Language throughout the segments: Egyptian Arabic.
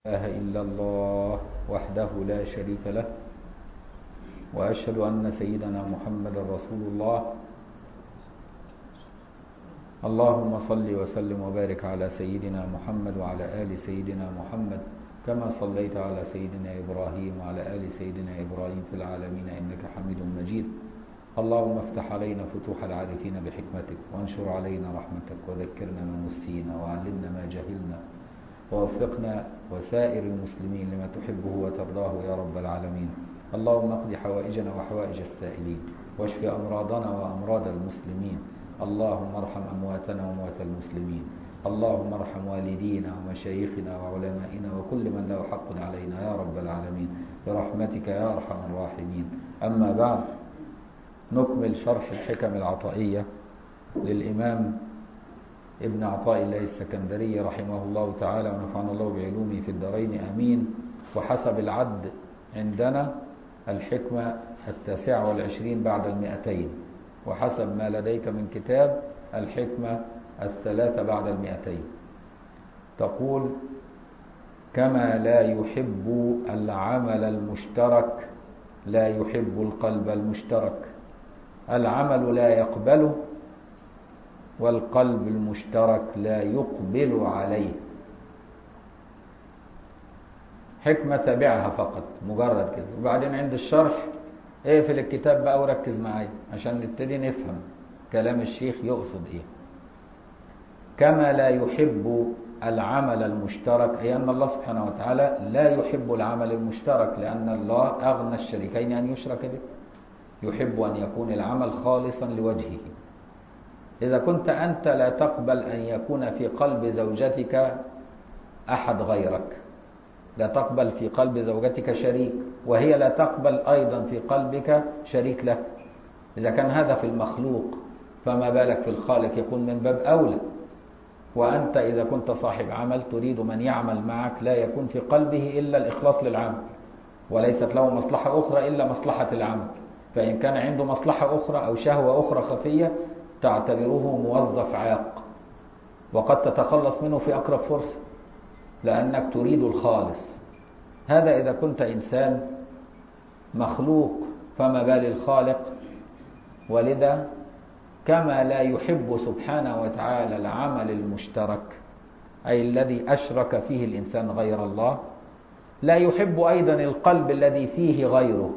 إله إلا الله وحده لا شريك له وأشهد أن سيدنا محمد رسول الله اللهم صل وسلم وبارك على سيدنا محمد وعلى آل سيدنا محمد كما صليت على سيدنا إبراهيم وعلى آل سيدنا إبراهيم في العالمين إنك حميد مجيد اللهم افتح علينا فتوح العارفين بحكمتك وانشر علينا رحمتك وذكرنا ما نسينا وعلمنا ما جهلنا ووفقنا وسائر المسلمين لما تحبه وترضاه يا رب العالمين اللهم اقض حوائجنا وحوائج السائلين واشف أمراضنا وأمراض المسلمين اللهم ارحم أمواتنا وأموات المسلمين اللهم ارحم والدينا ومشايخنا وعلمائنا وكل من له حق علينا يا رب العالمين برحمتك يا أرحم الراحمين أما بعد نكمل شرح الحكم العطائية للإمام ابن عطاء الله السكندري رحمه الله تعالى ونفعنا الله بعلومه في الدارين أمين وحسب العد عندنا الحكمة التاسعة والعشرين بعد المئتين وحسب ما لديك من كتاب الحكمة الثلاثة بعد المئتين تقول كما لا يحب العمل المشترك لا يحب القلب المشترك العمل لا يقبله والقلب المشترك لا يقبل عليه حكمة تابعها فقط مجرد كده وبعدين عند الشرح اقفل الكتاب بقى وركز معايا عشان نبتدي نفهم كلام الشيخ يقصد ايه كما لا يحب العمل المشترك أي أن الله سبحانه وتعالى لا يحب العمل المشترك لأن الله أغنى الشريكين أن يشرك به يحب أن يكون العمل خالصا لوجهه إذا كنت أنت لا تقبل أن يكون في قلب زوجتك أحد غيرك لا تقبل في قلب زوجتك شريك وهي لا تقبل أيضا في قلبك شريك لك إذا كان هذا في المخلوق فما بالك في الخالق يكون من باب أولى وأنت إذا كنت صاحب عمل تريد من يعمل معك لا يكون في قلبه إلا الإخلاص للعمل وليست له مصلحة أخرى إلا مصلحة العمل فإن كان عنده مصلحة أخرى أو شهوة أخرى خفية تعتبره موظف عاق وقد تتخلص منه في أقرب فرصة لأنك تريد الخالص هذا إذا كنت إنسان مخلوق فما بال الخالق ولذا كما لا يحب سبحانه وتعالى العمل المشترك أي الذي أشرك فيه الإنسان غير الله لا يحب أيضا القلب الذي فيه غيره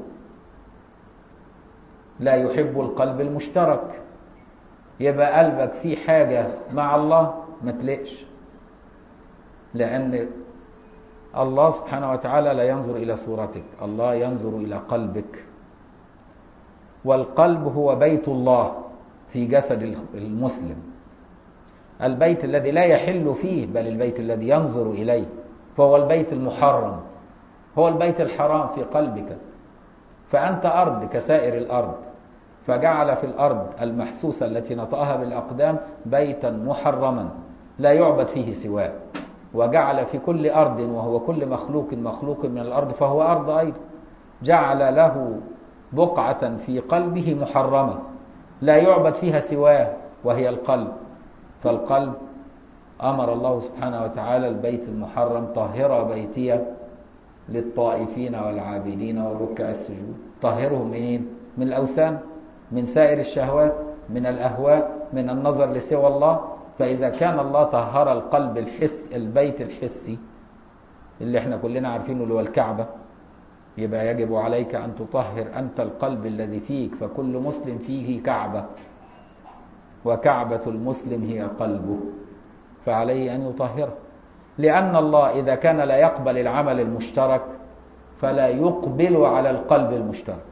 لا يحب القلب المشترك يبقى قلبك فيه حاجة مع الله ما تلقش لأن الله سبحانه وتعالى لا ينظر إلى صورتك الله ينظر إلى قلبك والقلب هو بيت الله في جسد المسلم البيت الذي لا يحل فيه بل البيت الذي ينظر إليه فهو البيت المحرم هو البيت الحرام في قلبك فأنت أرض كسائر الأرض فجعل في الأرض المحسوسة التي نطأها بالأقدام بيتا محرما لا يعبد فيه سواه وجعل في كل أرض وهو كل مخلوق مخلوق من الأرض فهو أرض أيضا جعل له بقعة في قلبه محرمة لا يعبد فيها سواه وهي القلب فالقلب أمر الله سبحانه وتعالى البيت المحرم طهر بيتي للطائفين والعابدين والركع السجود طهرهم منين من الأوثان من سائر الشهوات من الأهواء من النظر لسوى الله فإذا كان الله طهر القلب الحس البيت الحسي اللي احنا كلنا عارفينه اللي هو الكعبة يبقى يجب عليك أن تطهر أنت القلب الذي فيك فكل مسلم فيه كعبة وكعبة المسلم هي قلبه فعليه أن يطهره لأن الله إذا كان لا يقبل العمل المشترك فلا يقبل على القلب المشترك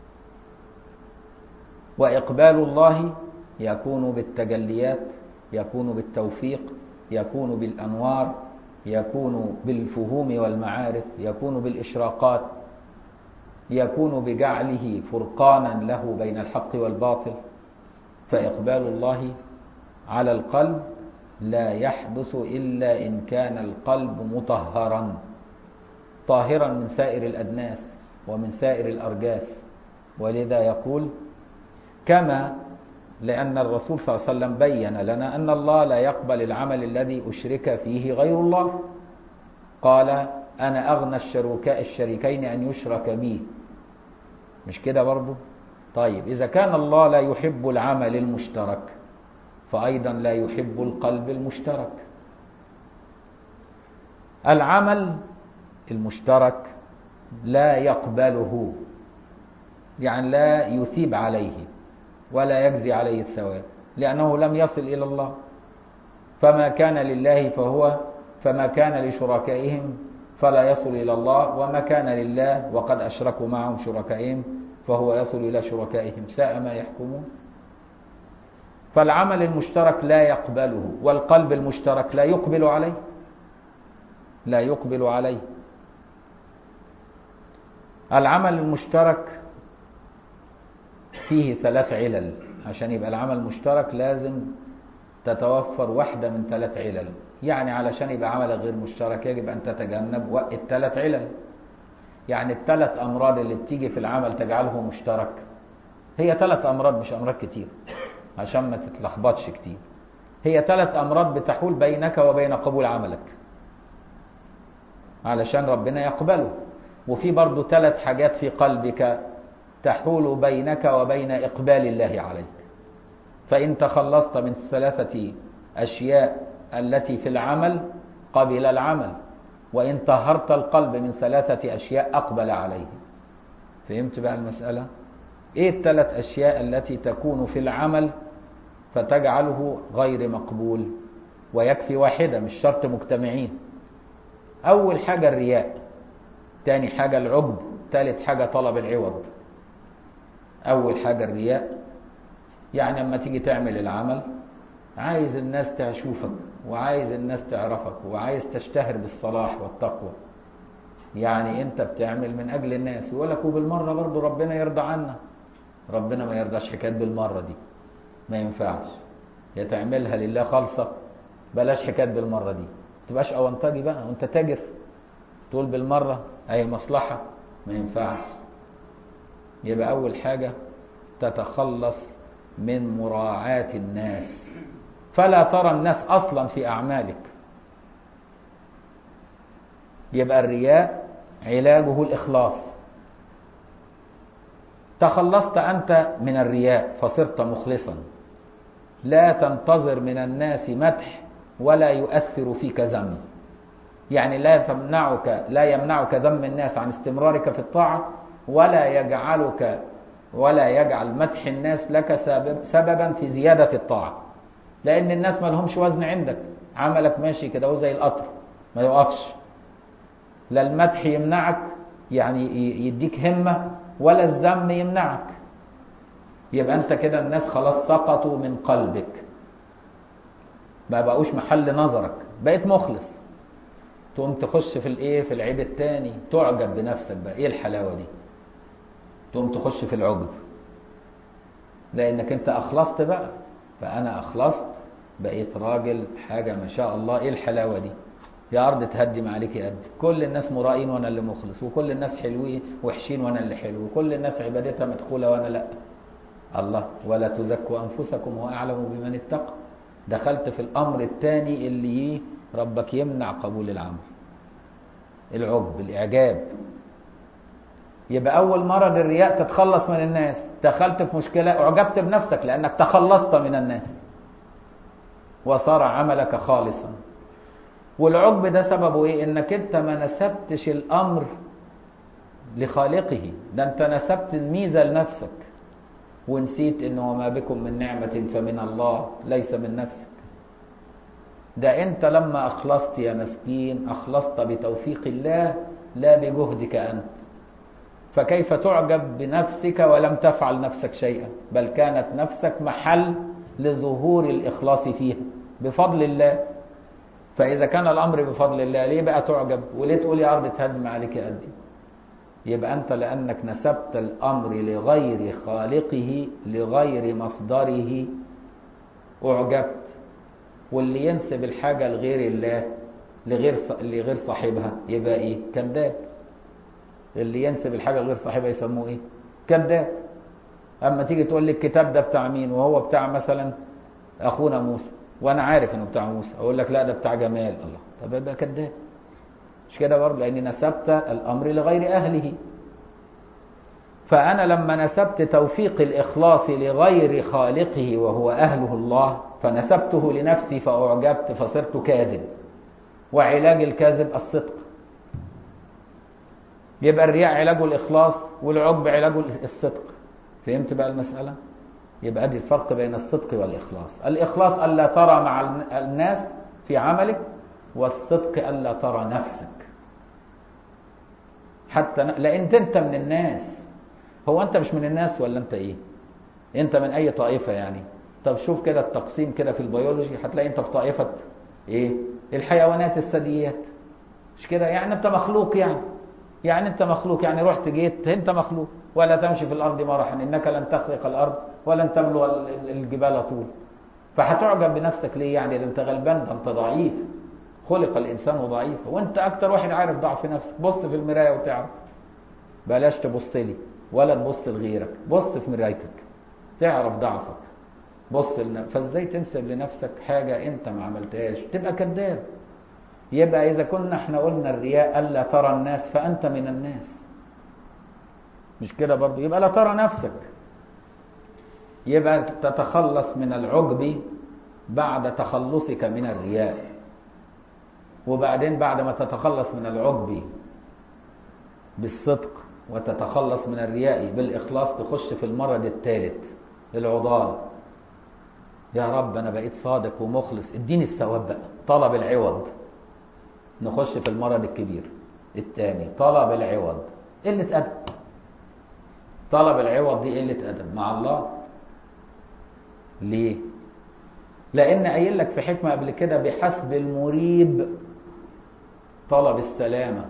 وإقبال الله يكون بالتجليات يكون بالتوفيق يكون بالأنوار يكون بالفهوم والمعارف يكون بالإشراقات يكون بجعله فرقانا له بين الحق والباطل فإقبال الله على القلب لا يحدث إلا إن كان القلب مطهرا طاهرا من سائر الأدناس ومن سائر الأرجاس ولذا يقول كما لأن الرسول صلى الله عليه وسلم بين لنا أن الله لا يقبل العمل الذي أشرك فيه غير الله قال أنا أغنى الشركاء الشريكين أن يشرك بي مش كده برضو طيب إذا كان الله لا يحب العمل المشترك فأيضا لا يحب القلب المشترك العمل المشترك لا يقبله يعني لا يثيب عليه ولا يجزي عليه الثواب لأنه لم يصل إلى الله فما كان لله فهو فما كان لشركائهم فلا يصل إلى الله وما كان لله وقد أشركوا معهم شركائهم فهو يصل إلى شركائهم ساء ما يحكمون فالعمل المشترك لا يقبله والقلب المشترك لا يقبل عليه لا يقبل عليه العمل المشترك فيه ثلاث علل عشان يبقى العمل مشترك لازم تتوفر واحدة من ثلاث علل يعني علشان يبقى عملك غير مشترك يجب أن تتجنب الثلاث علل يعني الثلاث أمراض اللي بتيجي في العمل تجعله مشترك هي ثلاث أمراض مش أمراض كتير عشان ما تتلخبطش كتير هي ثلاث أمراض بتحول بينك وبين قبول عملك علشان ربنا يقبله وفي برضو ثلاث حاجات في قلبك تحول بينك وبين إقبال الله عليك فإن تخلصت من الثلاثة أشياء التي في العمل قبل العمل وإن طهرت القلب من ثلاثة أشياء أقبل عليه فهمت بقى المسألة إيه الثلاث أشياء التي تكون في العمل فتجعله غير مقبول ويكفي واحدة مش شرط مجتمعين أول حاجة الرياء تاني حاجة العجب ثالث حاجة طلب العوض أول حاجة الرياء يعني لما تيجي تعمل العمل عايز الناس تشوفك وعايز الناس تعرفك وعايز تشتهر بالصلاح والتقوى يعني انت بتعمل من اجل الناس يقول لك وبالمره برضه ربنا يرضى عنا ربنا ما يرضاش حكايه بالمره دي ما ينفعش يا تعملها لله خالصه بلاش حكايه بالمره دي ما تبقاش اونطجي بقى وانت تاجر تقول بالمره اي مصلحه ما ينفعش يبقى اول حاجه تتخلص من مراعاه الناس فلا ترى الناس اصلا في اعمالك يبقى الرياء علاجه الاخلاص تخلصت انت من الرياء فصرت مخلصا لا تنتظر من الناس مدح ولا يؤثر فيك ذم يعني لا تمنعك لا يمنعك ذم الناس عن استمرارك في الطاعه ولا يجعلك ولا يجعل مدح الناس لك سببا في زياده الطاعه لان الناس ما لهمش وزن عندك عملك ماشي كده وزي القطر ما يقفش لا المدح يمنعك يعني يديك همه ولا الذم يمنعك يبقى انت كده الناس خلاص سقطوا من قلبك ما بقوش محل نظرك بقيت مخلص تقوم تخش في الايه في العيب التاني تعجب بنفسك بقى ايه الحلاوه دي تقوم تخش في العجب لانك انت اخلصت بقى فانا اخلصت بقيت راجل حاجه ما شاء الله ايه الحلاوه دي يا ارض تهدم عليك قد كل الناس مرائين وانا اللي مخلص وكل الناس حلوين وحشين وانا اللي حلو وكل الناس عبادتها مدخوله وانا لا الله ولا تزكوا انفسكم هو اعلم بمن اتقى دخلت في الامر الثاني اللي ربك يمنع قبول العمل العجب الاعجاب يبقى اول مرض الرياء تتخلص من الناس دخلت في مشكله اعجبت بنفسك لانك تخلصت من الناس وصار عملك خالصا والعجب ده سببه ايه انك انت ما نسبتش الامر لخالقه ده انت نسبت الميزه لنفسك ونسيت انه ما بكم من نعمه فمن الله ليس من نفسك ده انت لما اخلصت يا مسكين اخلصت بتوفيق الله لا بجهدك انت فكيف تعجب بنفسك ولم تفعل نفسك شيئا بل كانت نفسك محل لظهور الاخلاص فيها بفضل الله فاذا كان الامر بفضل الله ليه بقى تعجب وليه تقول يا ارض تهدم عليك قدي يبقى انت لانك نسبت الامر لغير خالقه لغير مصدره اعجبت واللي ينسب الحاجه لغير الله لغير لغير صاحبها يبقى ايه كذاب اللي ينسب الحاجه لغير صاحبها يسموه ايه كذاب اما تيجي تقول لي الكتاب ده بتاع مين وهو بتاع مثلا اخونا موسى وانا عارف انه بتاع موسى اقول لك لا ده بتاع جمال الله طب يبقى كذاب مش كده برضه لاني نسبت الامر لغير اهله فانا لما نسبت توفيق الاخلاص لغير خالقه وهو اهله الله فنسبته لنفسي فاعجبت فصرت كاذب وعلاج الكاذب الصدق يبقى الرياء علاجه الاخلاص والعجب علاجه الصدق فهمت بقى المساله يبقى دي الفرق بين الصدق والاخلاص الاخلاص الا ترى مع الناس في عملك والصدق الا ترى نفسك حتى ن... لان انت من الناس هو انت مش من الناس ولا انت ايه انت من اي طائفه يعني طب شوف كده التقسيم كده في البيولوجي هتلاقي انت في طائفه ايه الحيوانات الثدييات مش كده يعني انت مخلوق يعني يعني انت مخلوق يعني رحت جيت انت مخلوق ولا تمشي في الارض مرحا انك لن تخرق الارض ولن تبلغ الجبال طول فهتعجب بنفسك ليه يعني ده انت غلبان ده انت ضعيف خلق الانسان ضعيفا وانت اكتر واحد عارف ضعف نفسك بص في المرايه وتعرف بلاش تبص لي ولا تبص لغيرك بص في مرايتك تعرف ضعفك بص لنا فازاي تنسب لنفسك حاجه انت ما عملتهاش تبقى كذاب يبقى اذا كنا احنا قلنا الرياء الا ترى الناس فانت من الناس مش كده برضه يبقى لا ترى نفسك يبقى تتخلص من العجب بعد تخلصك من الرياء وبعدين بعد ما تتخلص من العجب بالصدق وتتخلص من الرياء بالإخلاص تخش في المرض الثالث العضال يا رب أنا بقيت صادق ومخلص اديني الثواب بقى طلب العوض نخش في المرض الكبير الثاني طلب العوض قلة أدب طلب العوض دي قلة أدب مع الله ليه؟ لأن قايل لك في حكمة قبل كده بحسب المريب طلب السلامة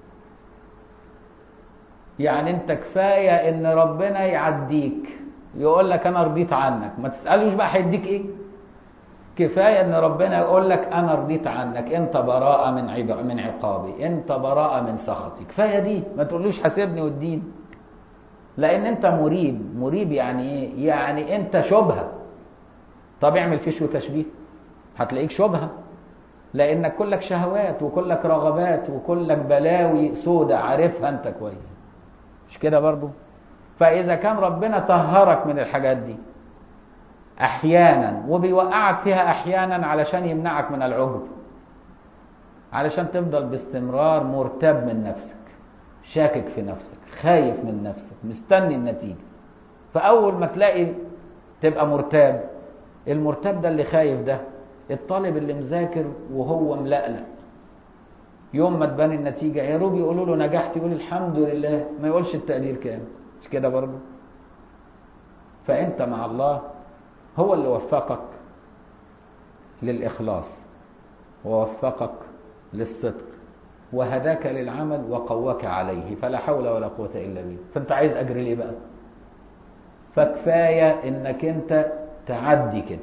يعني انت كفاية ان ربنا يعديك يقول لك انا رضيت عنك ما تسألوش بقى هيديك ايه كفاية ان ربنا يقول لك انا رضيت عنك انت براءة من عب... من عقابي انت براءة من سخطي كفاية دي ما تقولوش حاسبني والدين لان انت مريب مريب يعني ايه يعني انت شبهة طب اعمل فيش وتشبيه هتلاقيك شبهة لانك كلك شهوات وكلك رغبات وكلك بلاوي سودة عارفها انت كويس مش كده برضو فاذا كان ربنا طهرك من الحاجات دي احيانا وبيوقعك فيها احيانا علشان يمنعك من العجب علشان تفضل باستمرار مرتاب من نفسك شاكك في نفسك خايف من نفسك مستني النتيجة فأول ما تلاقي تبقى مرتاب المرتاب ده اللي خايف ده الطالب اللي مذاكر وهو ملقلق يوم ما تبان النتيجة يا روب يقولوا له نجحت يقول الحمد لله ما يقولش التقدير كام مش كده برضه فأنت مع الله هو اللي وفقك للإخلاص ووفقك للصدق وهداك للعمل وقواك عليه فلا حول ولا قوة إلا بالله فأنت عايز أجر ليه بقى فكفاية إنك أنت تعدي كده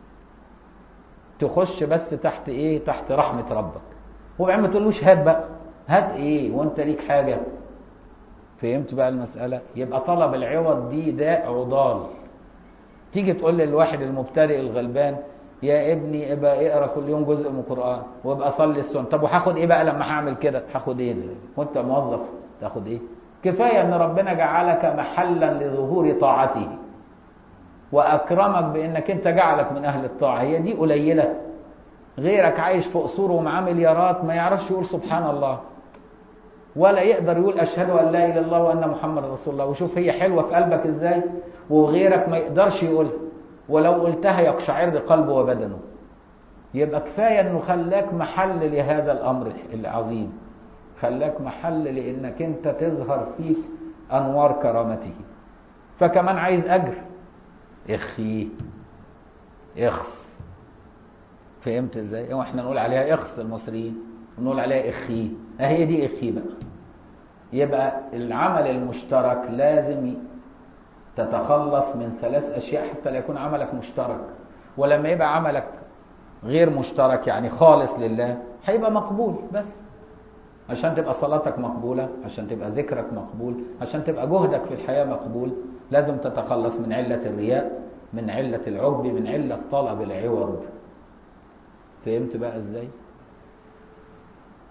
تخش بس تحت إيه تحت رحمة ربك وبعدين ما تقولوش هات بقى هات إيه وأنت ليك حاجة فهمت بقى المسألة يبقى طلب العوض دي داء عضال تيجي تقول للواحد المبتدئ الغلبان يا ابني ابقى اقرا كل يوم جزء من القران وابقى صلي السنه طب وهاخد ايه بقى لما هعمل كده هاخد ايه وانت موظف تاخد ايه كفايه ان ربنا جعلك محلا لظهور طاعته واكرمك بانك انت جعلك من اهل الطاعه هي دي قليله غيرك عايش في قصور ومعاه مليارات ما يعرفش يقول سبحان الله ولا يقدر يقول اشهد ان لا اله الا الله وان محمد رسول الله وشوف هي حلوه في قلبك ازاي وغيرك ما يقدرش يقولها ولو قلتها يقشعر قلبه وبدنه يبقى كفايه انه خلاك محل لهذا الامر العظيم خلاك محل لانك انت تظهر فيك انوار كرامته فكمان عايز اجر اخي اخص فهمت ازاي واحنا نقول عليها اخص المصريين ونقول عليها اخي هي دي اخي بقى يبقى العمل المشترك لازم تتخلص من ثلاث أشياء حتى لا يكون عملك مشترك ولما يبقى عملك غير مشترك يعني خالص لله هيبقى مقبول بس عشان تبقى صلاتك مقبولة عشان تبقى ذكرك مقبول عشان تبقى جهدك في الحياة مقبول لازم تتخلص من علة الرياء من علة العجب من علة طلب العوض فهمت بقى ازاي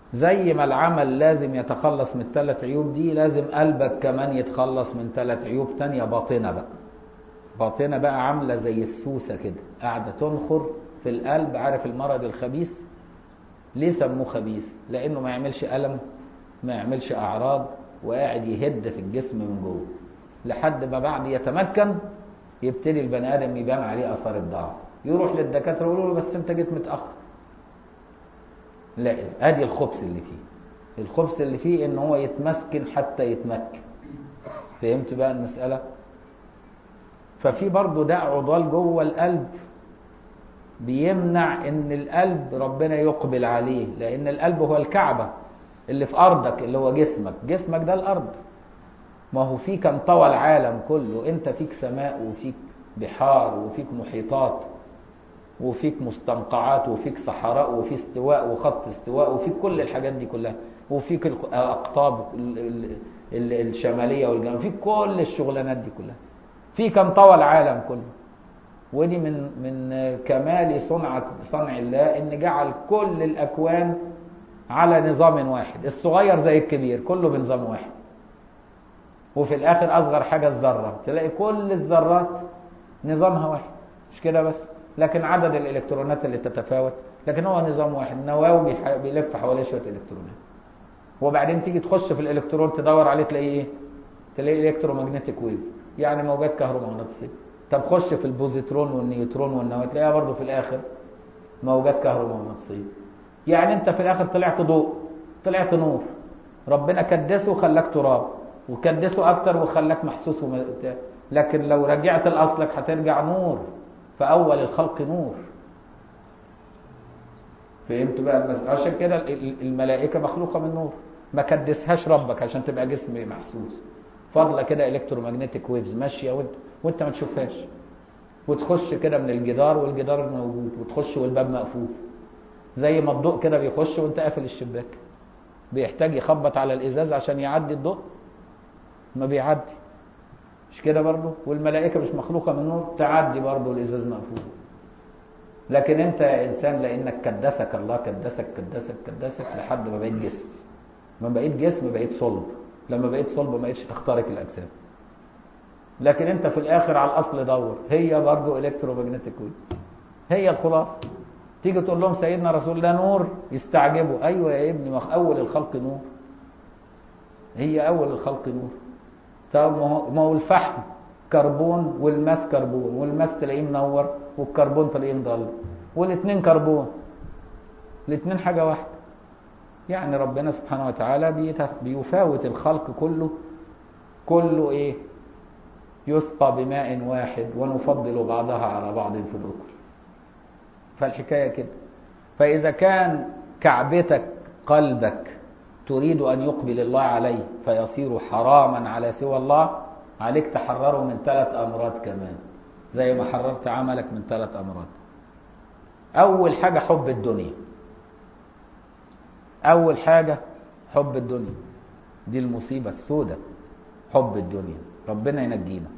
زي ما العمل لازم يتخلص من الثلاث عيوب دي لازم قلبك كمان يتخلص من ثلاث عيوب تانية باطنة بقى باطنة بقى عاملة زي السوسة كده قاعدة تنخر في القلب عارف المرض الخبيث ليه سموه خبيث لانه ما يعملش ألم ما يعملش اعراض وقاعد يهد في الجسم من جوه لحد ما بعد يتمكن يبتدي البني ادم يبان عليه اثار الضعف يروح للدكاتره يقولوا له بس انت جيت متاخر لا ادي الخبث اللي فيه الخبث اللي فيه ان هو يتمسكن حتى يتمكن فهمت بقى المساله ففي برضه ده عضال جوه القلب بيمنع ان القلب ربنا يقبل عليه لان القلب هو الكعبه اللي في ارضك اللي هو جسمك جسمك ده الارض ما هو فيك انطوى العالم كله انت فيك سماء وفيك بحار وفيك محيطات وفيك مستنقعات وفيك صحراء وفي استواء وخط استواء وفيك كل الحاجات دي كلها وفيك الاقطاب الشماليه والجنوبيه فيك كل الشغلانات دي كلها فيك انطوى العالم كله ودي من من كمال صنعة صنع الله ان جعل كل الاكوان على نظام واحد الصغير زي الكبير كله بنظام واحد وفي الاخر اصغر حاجه الذره تلاقي كل الذرات نظامها واحد مش كده بس لكن عدد الالكترونات اللي تتفاوت لكن هو نظام واحد نواه بيلف حواليه شويه الكترونات وبعدين تيجي تخش في الالكترون تدور عليه تلاقيه ايه تلاقي الكترومagnetic ويف يعني موجات كهرومغناطيسيه طب خش في البوزيترون والنيوترون والنواه تلاقيها برضه في الاخر موجات كهرومغناطيسيه يعني انت في الاخر طلعت ضوء طلعت نور ربنا كدسه وخلاك تراب وكدسه اكتر وخلاك محسوس وم... لكن لو رجعت لاصلك هترجع نور فاول الخلق نور فهمت بقى المسألة عشان كده الملائكة مخلوقة من نور ما كدسهاش ربك عشان تبقى جسم محسوس فاضله كده الكترومagnetic ويفز ماشيه وانت وانت ما تشوفهاش وتخش كده من الجدار والجدار موجود وتخش والباب مقفول زي ما الضوء كده بيخش وانت قافل الشباك بيحتاج يخبط على الازاز عشان يعدي الضوء ما بيعدي مش كده برضه والملائكه مش مخلوقه من نور تعدي برضه الازاز مقفول لكن انت يا انسان لانك كدسك الله كدسك كدسك كدسك لحد ما بقيت جسم ما بقيت جسم بقيت صلب لما بقيت صلب ما بقيتش تخترق الاجسام لكن انت في الاخر على الاصل دور هي برضه الكترومagnetic ويف هي الخلاصه تيجي تقول لهم سيدنا رسول الله نور يستعجبوا ايوه يا ابني ما اول الخلق نور هي اول الخلق نور طب ما هو الفحم كربون والماس كربون والماس تلاقيه منور والكربون تلاقيه مضل والاثنين كربون الاثنين حاجه واحده يعني ربنا سبحانه وتعالى بيفاوت الخلق كله كله ايه يسقى بماء واحد ونفضل بعضها على بعض في الاكل فالحكايه كده فاذا كان كعبتك قلبك تريد ان يقبل الله عليه فيصير حراما على سوى الله عليك تحرره من ثلاث امراض كمان زي ما حررت عملك من ثلاث امراض اول حاجه حب الدنيا اول حاجه حب الدنيا دي المصيبه السوداء حب الدنيا ربنا ينجينا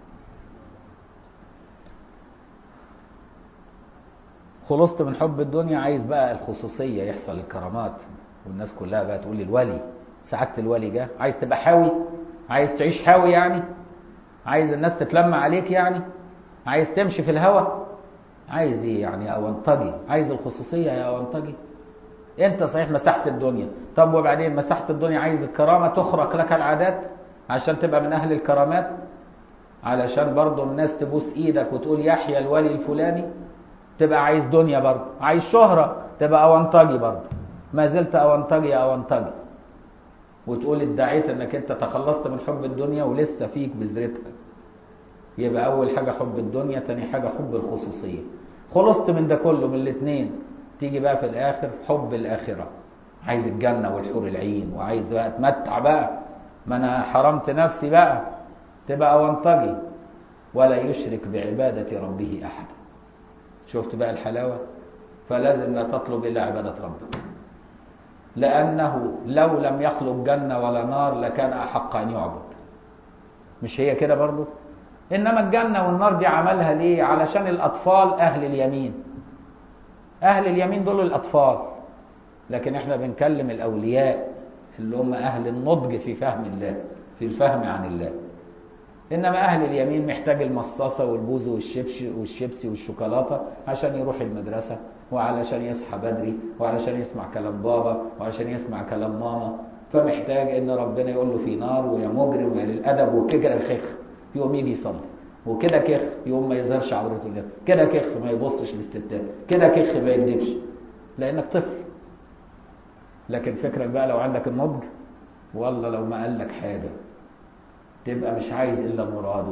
خلصت من حب الدنيا عايز بقى الخصوصيه يحصل الكرامات والناس كلها بقى تقول الولي سعاده الولي جه عايز تبقى حاوي عايز تعيش حاوي يعني عايز الناس تتلم عليك يعني عايز تمشي في الهوا عايز ايه يعني اونطجي عايز الخصوصيه يا اونطجي انت صحيح مسحت الدنيا طب وبعدين مسحت الدنيا عايز الكرامه تخرق لك العادات عشان تبقى من اهل الكرامات علشان برضه الناس تبوس ايدك وتقول يحيى الولي الفلاني تبقى عايز دنيا برضه عايز شهره تبقى اونطجي برضه ما زلت اونطجي اونطجي وتقول ادعيت انك انت تخلصت من حب الدنيا ولسه فيك بذرتها يبقى اول حاجه حب الدنيا تاني حاجه حب الخصوصيه خلصت من ده كله من الاثنين تيجي بقى في الاخر حب الاخره عايز الجنه والحور العين وعايز بقى اتمتع بقى ما انا حرمت نفسي بقى تبقى وانطجي ولا يشرك بعباده ربه احدا شفت بقى الحلاوه فلازم لا تطلب الا عباده ربك لأنه لو لم يخلق جنة ولا نار لكان أحق أن يعبد مش هي كده برضو إنما الجنة والنار دي عملها ليه علشان الأطفال أهل اليمين أهل اليمين دول الأطفال لكن احنا بنكلم الاولياء اللي هم اهل النضج في فهم الله في الفهم عن الله انما اهل اليمين محتاج المصاصه والبوز والشبش والشيبسي والشوكولاته عشان يروح المدرسه وعلشان يصحى بدري وعلشان يسمع كلام بابا وعشان يسمع كلام ماما فمحتاج ان ربنا يقول له في نار ويا مجرم ويا للادب وكده الخخ يقوم يجي يصلي وكده كخ يقوم ما يظهرش عورته الله كده كخ ما يبصش للستات كده كخ ما يكذبش لانك طفل لكن فكرك بقى لو عندك النضج والله لو ما قال لك حاجه تبقى مش عايز الا مراده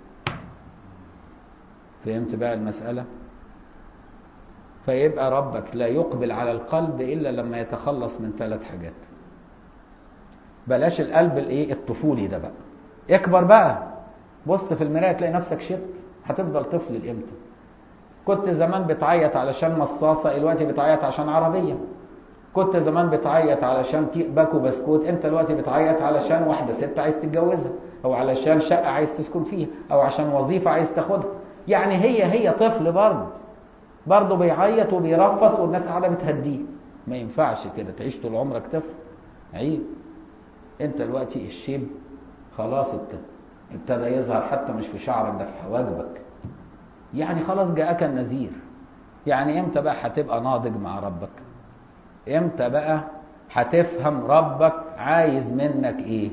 فهمت بقى المساله فيبقى ربك لا يقبل على القلب الا لما يتخلص من ثلاث حاجات بلاش القلب الايه الطفولي ده بقى اكبر بقى بص في المرايه تلاقي نفسك شبت هتفضل طفل لامتى كنت زمان بتعيط علشان مصاصه دلوقتي بتعيط عشان عربيه كنت زمان بتعيط علشان باكو بسكوت انت دلوقتي بتعيط علشان واحده ست عايز تتجوزها او علشان شقه عايز تسكن فيها او عشان وظيفه عايز تاخدها يعني هي هي طفل برضه برضه بيعيط وبيرفص والناس قاعده بتهديه ما ينفعش كده تعيش طول عمرك طفل عيب انت دلوقتي الشيب خلاص ابتدى يظهر حتى مش في شعرك ده في حواجبك يعني خلاص جاءك النذير يعني امتى بقى هتبقى ناضج مع ربك امتى بقى هتفهم ربك عايز منك ايه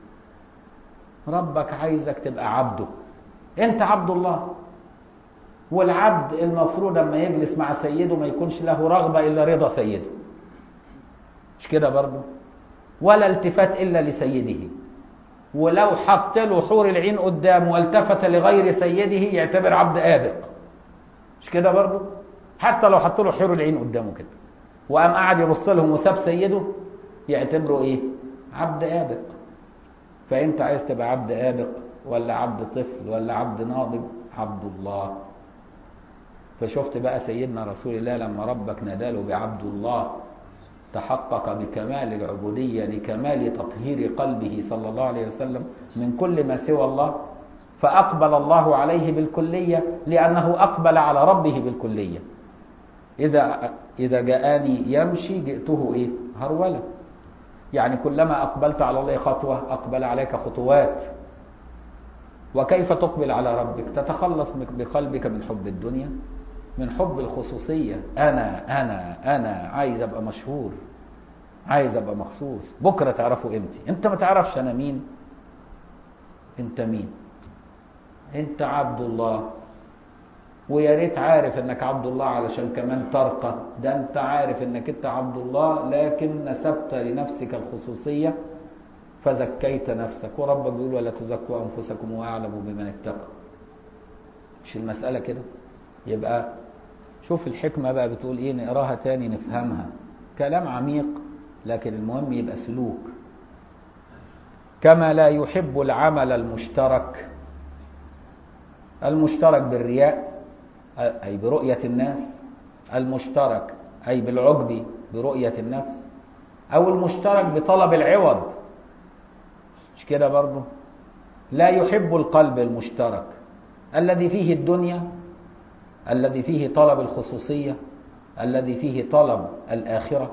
ربك عايزك تبقى عبده انت عبد الله والعبد المفروض لما يجلس مع سيده ما يكونش له رغبة إلا رضا سيده مش كده برضه ولا التفات إلا لسيده ولو حط له حور العين قدامه والتفت لغير سيده يعتبر عبد آبق مش كده برضه حتى لو حط له حور العين قدامه كده وقام قاعد يبص لهم وساب سيده يعتبره ايه عبد آبق فانت عايز تبقى عبد آبق ولا عبد طفل ولا عبد ناضج عبد الله فشفت بقى سيدنا رسول الله لما ربك ناداله بعبد الله تحقق بكمال العبودية لكمال تطهير قلبه صلى الله عليه وسلم من كل ما سوى الله فأقبل الله عليه بالكلية لأنه أقبل على ربه بالكلية إذا إذا جاءني يمشي جئته إيه؟ هرولة يعني كلما أقبلت على الله خطوة أقبل عليك خطوات وكيف تقبل على ربك تتخلص بقلبك من حب الدنيا من حب الخصوصية أنا أنا أنا عايز أبقى مشهور عايز أبقى مخصوص بكرة تعرفوا قيمتي أنت ما تعرفش أنا مين أنت مين أنت عبد الله ويا ريت عارف انك عبد الله علشان كمان ترقى ده انت عارف انك انت عبد الله لكن نسبت لنفسك الخصوصية فزكيت نفسك وربك بيقول ولا تزكوا انفسكم واعلم بمن اتقى مش المسألة كده يبقى شوف الحكمة بقى بتقول ايه نقراها تاني نفهمها كلام عميق لكن المهم يبقى سلوك كما لا يحب العمل المشترك المشترك بالرياء أي برؤية الناس المشترك أي بالعجب برؤية النفس أو المشترك بطلب العوض مش كده برضه لا يحب القلب المشترك الذي فيه الدنيا الذي فيه طلب الخصوصية الذي فيه طلب الآخرة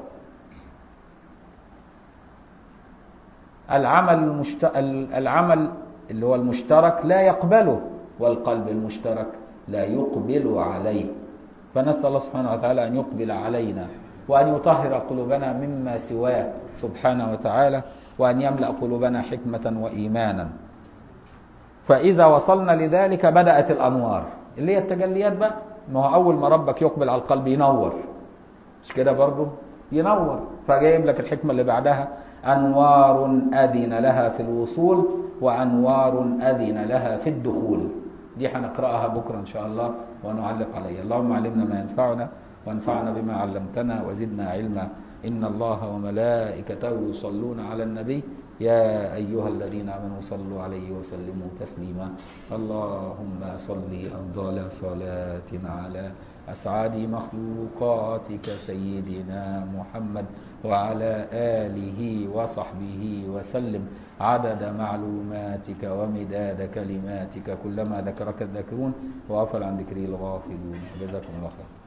العمل المشت... العمل اللي هو المشترك لا يقبله والقلب المشترك لا يقبل عليه فنسأل الله سبحانه وتعالى أن يقبل علينا وأن يطهر قلوبنا مما سواه سبحانه وتعالى وأن يملأ قلوبنا حكمة وإيمانا فإذا وصلنا لذلك بدأت الأنوار اللي هي التجليات بقى ما هو أول ما ربك يقبل على القلب ينور مش كده برضه ينور فجايب لك الحكمة اللي بعدها أنوار أذن لها في الوصول وأنوار أذن لها في الدخول دي هنقرأها بكرة إن شاء الله ونعلق عليها اللهم علمنا ما ينفعنا وانفعنا بما علمتنا وزدنا علما إن الله وملائكته يصلون على النبي يا أيها الذين آمنوا صلوا عليه وسلموا تسليما اللهم صل أفضل صلاة على أسعد مخلوقاتك سيدنا محمد وعلى آله وصحبه وسلم عدد معلوماتك ومداد كلماتك كلما ذكرك الذاكرون وغفل عن ذكري الغافلون جزاكم الله خير